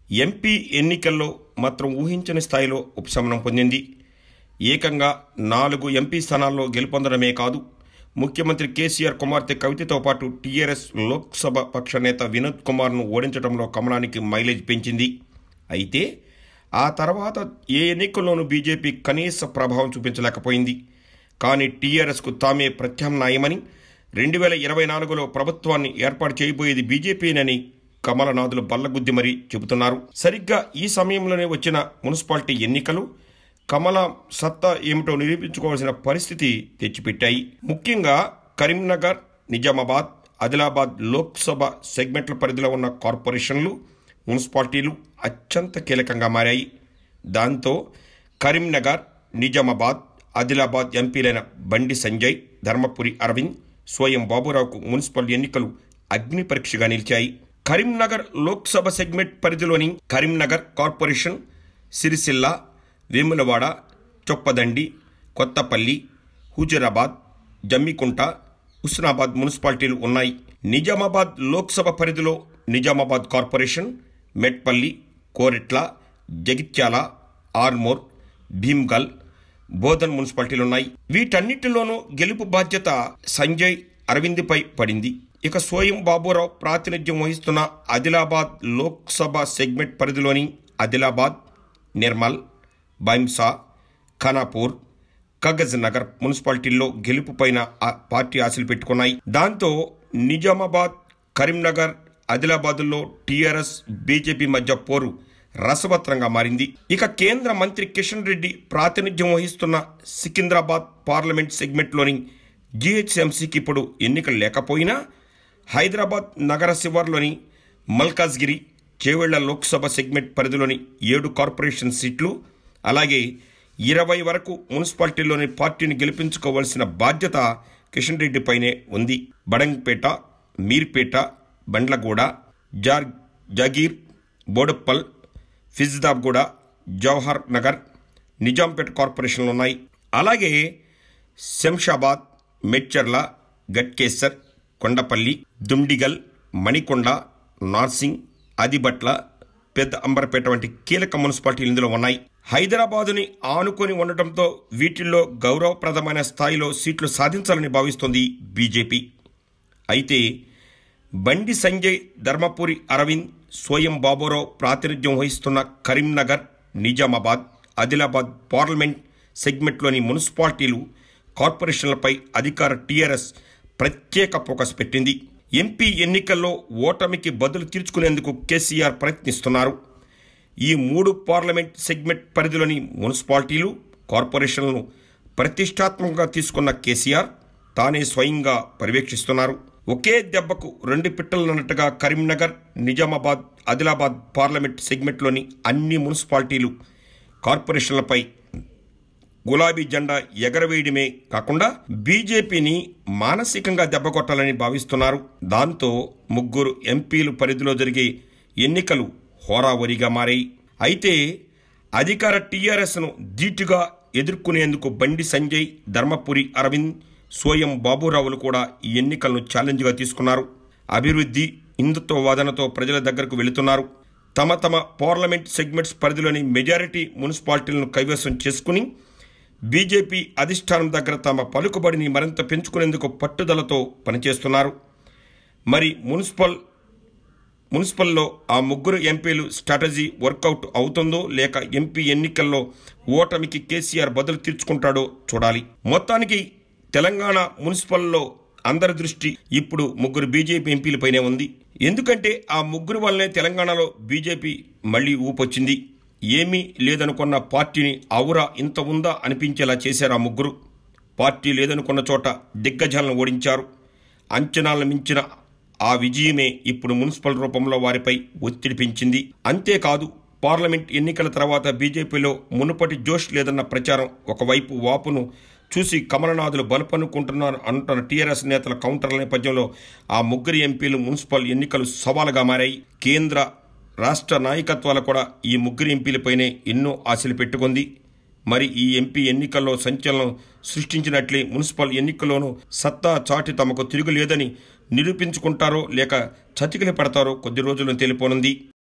MP ఎన్నికల్లో మాత్రం ఊహించని స్థాయిలో ఉపశమనం పొందింది ఏకంగా నాలుగు ఎంపీ స్థానాల్లో గెలుపొందడమే కాదు ముఖ్యమంత్రి కేసీఆర్ కుమార్తె కవితతో పాటు టీఆర్ఎస్ లోక్సభ పక్ష నేత వినోద్ కుమార్ను ఓడించడంలో కమలానికి మైలేజ్ పెంచింది అయితే ఆ తర్వాత ఏ ఎన్నికల్లోనూ బీజేపీ కనీస ప్రభావం చూపించలేకపోయింది కానీ టీఆర్ఎస్కు తామే ప్రత్యామ్నాయమని రెండు వేల ఇరవై నాలుగులో ప్రభుత్వాన్ని ఏర్పాటు చేయబోయేది బీజేపీనని కమలనాథులు బల్లగుద్ది మరీ చెబుతున్నారు సరిగ్గా ఈ సమయంలోనే వచ్చిన మున్సిపాలిటీ ఎన్నికలు కమల సత్తా ఏమిటో నిరూపించుకోవాల్సిన పరిస్థితి తెచ్చిపెట్టాయి ముఖ్యంగా కరీంనగర్ నిజామాబాద్ ఆదిలాబాద్ లోక్సభ సెగ్మెంట్ల పరిధిలో ఉన్న కార్పొరేషన్లు మున్సిపాలిటీలు అత్యంత కీలకంగా మారాయి దాంతో కరీంనగర్ నిజామాబాద్ ఆదిలాబాద్ ఎంపీలైన బండి సంజయ్ ధర్మపురి అరవింద్ స్వయం బాబురావుకు మున్సిపల్ ఎన్నికలు అగ్ని పరీక్షగా నిలిచాయి కరీంనగర్ లోక్సభ సెగ్మెంట్ పరిధిలోని కరీంనగర్ కార్పొరేషన్ సిరిసిల్ల వేములవాడ చొప్పదండి కొత్తపల్లి హుజురాబాద్ జమ్మికుంట హుస్నాబాద్ మున్సిపాలిటీలు ఉన్నాయి నిజామాబాద్ లోక్సభ పరిధిలో నిజామాబాద్ కార్పొరేషన్ మెట్పల్లి కోరెట్ల జగిత్యాల ఆర్మోర్ భీమ్గల్ బోధన్ మున్సిపాలిటీలు ఉన్నాయి వీటన్నిటిలోనూ గెలుపు బాధ్యత సంజయ్ అరవింద్పై పడింది ఇక స్వయం బాబురావు ప్రాతినిధ్యం వహిస్తున్న ఆదిలాబాద్ లోక్సభ సెగ్మెంట్ పరిధిలోని ఆదిలాబాద్ నిర్మల్ బైంసా ఖానాపూర్ కగజ్ నగర్ మున్సిపాలిటీల్లో గెలుపుపైన ఆ పార్టీ ఆశలు పెట్టుకున్నాయి దాంతో నిజామాబాద్ కరీంనగర్ ఆదిలాబాద్లో టీఆర్ఎస్ బీజేపీ మధ్య పోరు రసవత్రంగా మారింది ఇక కేంద్ర మంత్రి కిషన్ రెడ్డి ప్రాతినిధ్యం వహిస్తున్న సికింద్రాబాద్ పార్లమెంట్ సెగ్మెంట్లోని జీహెచ్ఎంసీకి ఇప్పుడు ఎన్నికలు లేకపోయినా హైదరాబాద్ నగర శివార్లోని మల్కాజ్గిరి చేవెళ్ల లోక్సభ సెగ్మెంట్ పరిధిలోని ఏడు కార్పొరేషన్ సీట్లు అలాగే ఇరవై వరకు మున్సిపాలిటీల్లోని పార్టీని గెలిపించుకోవాల్సిన బాధ్యత కిషన్ రెడ్డిపైనే ఉంది బడంగ్పేట మీర్పేట బండ్లగూడ జార్ జగీర్ బోడప్పల్ ఫిజ్దాబ్గూడ జవహర్ నగర్ నిజాంపేట కార్పొరేషన్లు ఉన్నాయి అలాగే శంషాబాద్ మెడ్చర్ల గట్కేసర్ కొండపల్లి దుమ్డిగల్ మణికొండ నార్సింగ్ ఆదిబట్ల పెద్ద అంబర్పేట వంటి కీలక మున్సిపాలిటీలు ఇందులో ఉన్నాయి హైదరాబాదుని ఆనుకొని ఉండటంతో వీటిల్లో గౌరవప్రదమైన స్థాయిలో సీట్లు సాధించాలని భావిస్తోంది బీజేపీ అయితే బండి సంజయ్ ధర్మపురి అరవింద్ స్వయం బాబురావు ప్రాతినిధ్యం వహిస్తున్న కరీంనగర్ నిజామాబాద్ ఆదిలాబాద్ పార్లమెంట్ సెగ్మెంట్లోని మున్సిపాలిటీలు కార్పొరేషన్లపై అధికార టీఆర్ఎస్ ప్రత్యేక ఫోకస్ పెట్టింది ఎంపీ ఎన్నికల్లో ఓటమికి బదులు తీర్చుకునేందుకు కేసీఆర్ ప్రయత్నిస్తున్నారు ఈ మూడు పార్లమెంట్ సెగ్మెంట్ పరిధిలోని మున్సిపాలిటీలు కార్పొరేషన్లను ప్రతిష్టాత్మకంగా తీసుకున్న కేసీఆర్ తానే స్వయంగా పర్యవేక్షిస్తున్నారు ఒకే దెబ్బకు రెండు పిట్టలన్నట్టుగా కరీంనగర్ నిజామాబాద్ ఆదిలాబాద్ పార్లమెంట్ సెగ్మెంట్లోని అన్ని మున్సిపాలిటీలు కార్పొరేషన్లపై గులాబీ జెండా ఎగరవేయడమే కాకుండా బీజేపీని మానసికంగా దెబ్బకొట్టాలని భావిస్తున్నారు దాంతో ముగ్గురు ఎంపీలు పరిధిలో జరిగే ఎన్నికలు హోరావరిగా మారాయి అయితే అధికార టీఆర్ఎస్ను ధీటుగా ఎదుర్కొనేందుకు బండి సంజయ్ ధర్మపురి అరవింద్ సోయం బాబురావులు కూడా ఈ ఎన్నికలను ఛాలెంజ్గా తీసుకున్నారు అభివృద్ధి హిందుత్వ వాదనతో ప్రజల దగ్గరకు వెళుతున్నారు తమ తమ పార్లమెంట్ సెగ్మెంట్స్ పరిధిలోని మెజారిటీ మున్సిపాలిటీలను కైవసం చేసుకుని బీజేపీ అధిష్టానం దగ్గర తమ పలుకుబడిని మరింత పెంచుకునేందుకు పట్టుదలతో పనిచేస్తున్నారు మరి మున్సిపల్ మున్సిపల్లో ఆ ముగ్గురు ఎంపీలు స్ట్రాటజీ వర్కౌట్ అవుతుందో లేక ఎంపీ ఎన్నికల్లో ఓటమికి కేసీఆర్ బదులు తీర్చుకుంటాడో చూడాలి మొత్తానికి తెలంగాణ మున్సిపల్లో అందరి దృష్టి ఇప్పుడు ముగ్గురు బీజేపీ ఎంపీలపైనే ఉంది ఎందుకంటే ఆ ముగ్గురు వల్లనే తెలంగాణలో బీజేపీ మళ్లీ ఊపొచ్చింది ఏమీ లేదనుకున్న పార్టీని అవురా ఇంత ఉందా అనిపించేలా చేశారు ఆ ముగ్గురు పార్టీ లేదనుకున్న చోట దిగ్గజాలను ఓడించారు అంచనాలను మించిన ఆ విజయమే ఇప్పుడు మున్సిపల్ రూపంలో వారిపై ఒత్తిడి పెంచింది అంతేకాదు పార్లమెంట్ ఎన్నికల తర్వాత బీజేపీలో మునుపటి జోష్ లేదన్న ప్రచారం ఒకవైపు వాపును చూసి కమలనాథులు బలపనుకుంటున్నారు అంటున్న టీఆర్ఎస్ నేతల కౌంటర్ల నేపథ్యంలో ఆ ముగ్గురు ఎంపీలు మున్సిపల్ ఎన్నికలు సవాలుగా మారాయి కేంద్ర రాష్ట్ర నాయకత్వాలు కూడా ఈ ముగ్గురు ఎంపీలపైనే ఎన్నో ఆశలు పెట్టుకుంది మరి ఈ ఎంపీ ఎన్నికల్లో సంచలనం సృష్టించినట్లే మున్సిపల్ ఎన్నికల్లోనూ సత్తా చాటి తమకు తిరుగులేదని నిరూపించుకుంటారో లేక చతికిలి పడతారో కొద్ది రోజులను తెలిపోనుంది